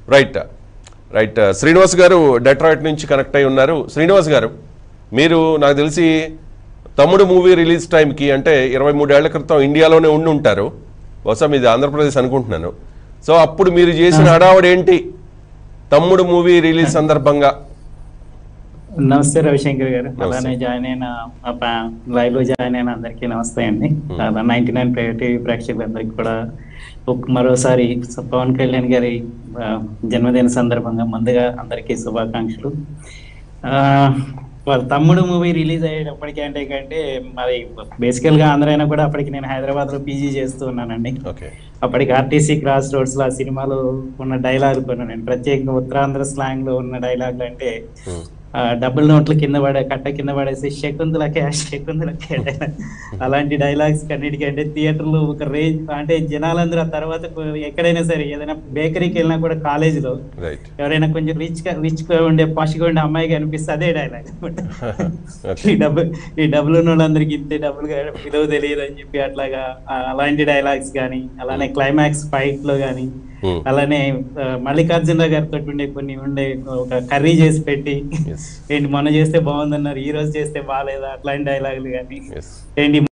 Right right Srinivas గారు Detroit నుంచి connect అయి ఉన్నారు శ్రీనివాస్ గారు మీరు నాకు తెలిసి తమ్ముడు మూవీ రిలీజ్ టైంకి అంటే ఇరవై మూడేళ్ల క్రితం ఇండియాలోనే ఉండి ఉంటారు బహుశా మీది ఆంధ్రప్రదేశ్ అనుకుంటున్నాను సో అప్పుడు మీరు చేసిన హడావుడు ఏంటి తమ్ముడు మూవీ రిలీజ్ సందర్భంగా నమస్తే రవిశంకర్ గారు అలానే జాయిన్ అయిన లైవ్ లో జాయిన్ అయిన అందరికీ నమస్తే అండి అలా నైన్టీ నైన్ టీవీ ప్రేక్షకులందరికీ కూడా ఒక- మరోసారి స- పవన్ కళ్యాణ్ గారి ఆ, జన్మదిన సందర్భంగా ముందుగా అందరికీ శుభాకాంక్షలు ఆ, వాళ్ళ తమ్ముడు మూవీ రిలీజ్ అయ్యేటప్పటికి అంటే కంటే మరి బేసికల్ గా ఆంధ్ర అయినా కూడా అప్పటికి నేను హైదరాబాద్ లో పీజీ చేస్తూ ఉన్నానండి ఓకే అప్పటికి ఆర్టీసీ క్రాస్ రోడ్స్ లో ఆ సినిమాలో ఉన్న డైలాగ్ కొన్ని నేను ప్రత్యేకంగా ఉత్తరాంధ్ర స్లాంగ్ లో ఉన్న డైలాగ్ అంటే ఆ, డబుల్ నోట్లు కింద పడే కట్ట కింద పడేసి శకుంతలకే శకుంతలకే dialogue. అలాంటి డైలాగ్స్ కన్నిటికీ అంటే థియేటర్ లో ఒక రేంజ్ అంటే జనాలందరూ ఆ తర్వాత ఎక్కడైనా సరే ఏదైనా బేకరీకి వెళ్ళినా కూడా కాలేజ్ లో రైట్ ఎవరైనా కొంచెం రిచ్ గా రిచ్ గా ఉండే పాష్ గా ఉండే అమ్మాయి కనిపిస్తే అదే డైలాగ్ ఈ డబ్బు ఈ డబ్బులు ఉన్న వాళ్ళందరికీ ఇంతే డబ్బులు కా- విలువ తెలియదు అని చెప్పి అట్లాగా ఆ, అలాంటి డైలాగ్స్ కానీ అలానే క్లైమాక్స్ ఫైట్ లో కానీ అలానే ఆ, మల్లికార్జున గారితో ఉండే కొన్ని ఉండే ఒక కర్రీ చేసి పెట్టి ఎస్ ఏంటి మొన్న చేస్తే బాగుందన్నారు ఈ రోజు చేస్తే బాగాలేదా అట్లాంటి డైలాగులు కానీ ఎస్ ఏంటి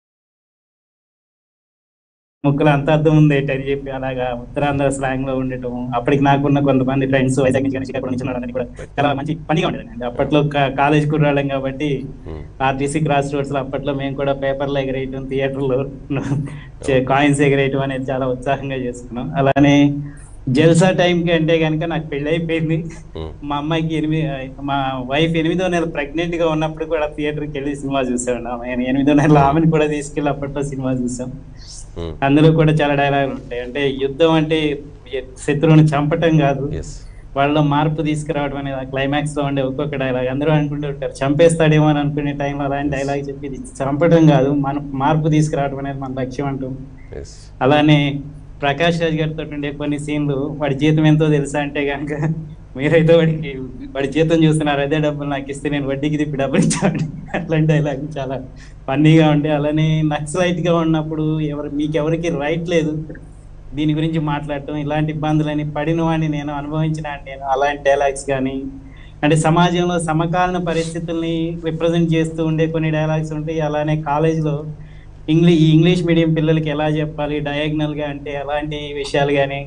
ముక్కలు అంత అర్థం ఉంది ఏంటి అని చెప్పి అలాగా ఉత్తరాంధ్ర స్లాంగ్ లో ఉండటం అప్పటికి నాకున్న కొంతమంది ఫ్రెండ్స్ వైజాగ్ నుంచి కానీ శ్రీకాకుళం నుంచి వాళ్ళందరినీ కూడా చాలా మంచి పనిగా ఉండేదండి అప్పట్లో కాలేజ్ కుర్రాళ్ళం కాబట్టి ఆర్టీసీ క్రాస్ రోడ్స్ లో అప్పట్లో మేము కూడా పేపర్లు ఎగరేయటం థియేటర్లో కాయిన్స్ ఎగరేయటం అనేది చాలా ఉత్సాహంగా చేసుకున్నాం అలానే జల్సా టైంకి అంటే కనుక నాకు పెళ్లి అయిపోయింది మా అమ్మాయికి ఎనిమిది మా వైఫ్ ఎనిమిదో నెల ప్రెగ్నెంట్ గా ఉన్నప్పుడు కూడా థియేటర్కి వెళ్ళి సినిమా చూసామండి ఆమె ఎనిమిదో నెల ఆమెను కూడా తీసుకెళ్ళి అప్పట్లో సినిమా చూసాం అందులో కూడా చాలా డైలాగులు ఉంటాయి అంటే యుద్ధం అంటే శత్రువుని చంపటం కాదు ఎస్ వాళ్ళలో మార్పు తీసుకురావడం అనేది క్లైమాక్స్ లో ఉండే ఒక్కొక్క డైలాగ్ అందరూ అనుకుంటూ ఉంటారు చంపేస్తాడేమో అని అనుకునే టైంలో అలాంటి డైలాగ్ చెప్పి ఇది చంపడం కాదు మన మార్పు తీసుకురావడం అనేది మన లక్ష్యం అంటూ ఎస్ అలానే ప్రకాష్ రాజ్ గారితో ఉండే కొన్ని సీన్లు వాడి జీతం ఎంతో తెలుసా అంటే కనుక మీరైతే వాడికి వాడి జీతం చూస్తున్నారు అదే డబ్బులు నాకు ఇస్తే నేను వడ్డీకి తిప్పి డబ్బులు ఇచ్చాను అట్లాంటి డైలాగ్ చాలా ఫన్నీగా ఉండే అలానే నక్సలైట్ గా ఉన్నప్పుడు ఎవరు మీకు ఎవరికి రైట్ లేదు దీని గురించి మాట్లాడటం ఇలాంటి ఇబ్బందులని పడిన వాడిని నేను అనుభవించిన నేను అలాంటి డైలాగ్స్ కానీ అంటే సమాజంలో సమకాలీన పరిస్థితుల్ని రిప్రజెంట్ చేస్తూ ఉండే కొన్ని డైలాగ్స్ ఉంటాయి అలానే కాలేజీలో ఇంగ్లీ ఈ ఇంగ్లీష్ మీడియం పిల్లలకి ఎలా చెప్పాలి డయాగ్నల్ గా అంటే ఎలాంటి విషయాలు కానీ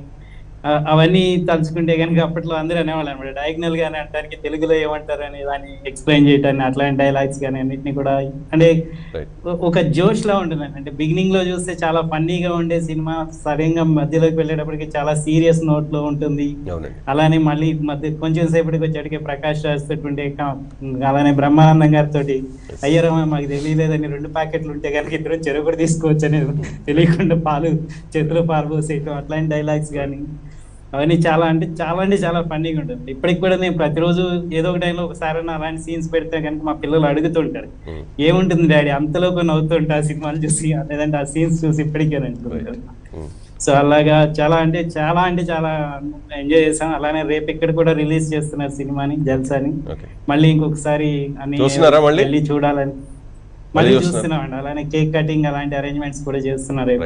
అవన్నీ తలుచుకుంటే కనుక అప్పట్లో అందరూ అనేవాళ్ళు అనమాట డయాగ్నల్ గా అంటానికి తెలుగులో ఏమంటారు అని దాన్ని ఎక్స్ప్లెయిన్ చేయటాన్ని అట్లాంటి డైలాగ్స్ కానీ అన్నింటినీ కూడా అంటే రైట్ ఒ- ఒక జోష్ లా ఉంటుంది అంటే బిగినింగ్ లో చూస్తే చాలా ఫన్నీగా ఉండే సినిమా సడన్గా మధ్యలోకి వెళ్ళేటప్పటికి చాలా సీరియస్ నోట్ లో ఉంటుంది అవునండి అలానే మళ్ళీ మధ్య కొంచెం సేపటికి వచ్చేటికి ప్రకాష్ రాజ్ తోటి ఉండే కా- అలానే బ్రహ్మానందం గారితో అయ్యారమ్మ మాకు తెలియలేదని రెండు ప్యాకెట్లు ఉంటే కనుక ఇద్దరు చెరుకు కూడా తీసుకోవచ్చు అనేది తెలియకుండా పాలు చేతిలో పాలు పోసేయటం అట్లాంటి డైలాగ్స్ కానీ అవన్నీ చాలా అంటే చాలా అంటే చాలా ఫన్నీగా ఉంటుంది ఇప్పటికి కూడా నేను ప్రతిరోజు ఏదో ఒక టైంలో ఒకసారి అలాంటి సీన్స్ పెడితే కనుక మా పిల్లలు అడుగుతుంటారు ఏముంటుంది డాడీ అంతలో కొన్ని నవ్వుతుంటా ఆ సినిమాలు చూసి లేదంటే ఆ సీన్స్ చూసి ఇప్పటికే అంటుంటారు సో అలాగా చాలా అంటే చాలా అంటే చాలా ఎంజాయ్ చేసాం అలానే రేపు ఇక్కడ కూడా రిలీజ్ చేస్తున్నారు సినిమాని జల్సాని ఓకే మళ్ళీ ఇంకొకసారి అన్ని చూస్తున్నారా మళ్ళీ? వెళ్ళి చూడాలని మళ్ళీ మళ్ళీ చూస్తున్నారు. చూస్తున్నామండి అలానే కేక్ కటింగ్ అలాంటి అరేంజ్మెంట్స్ కూడా చేస్తున్నారు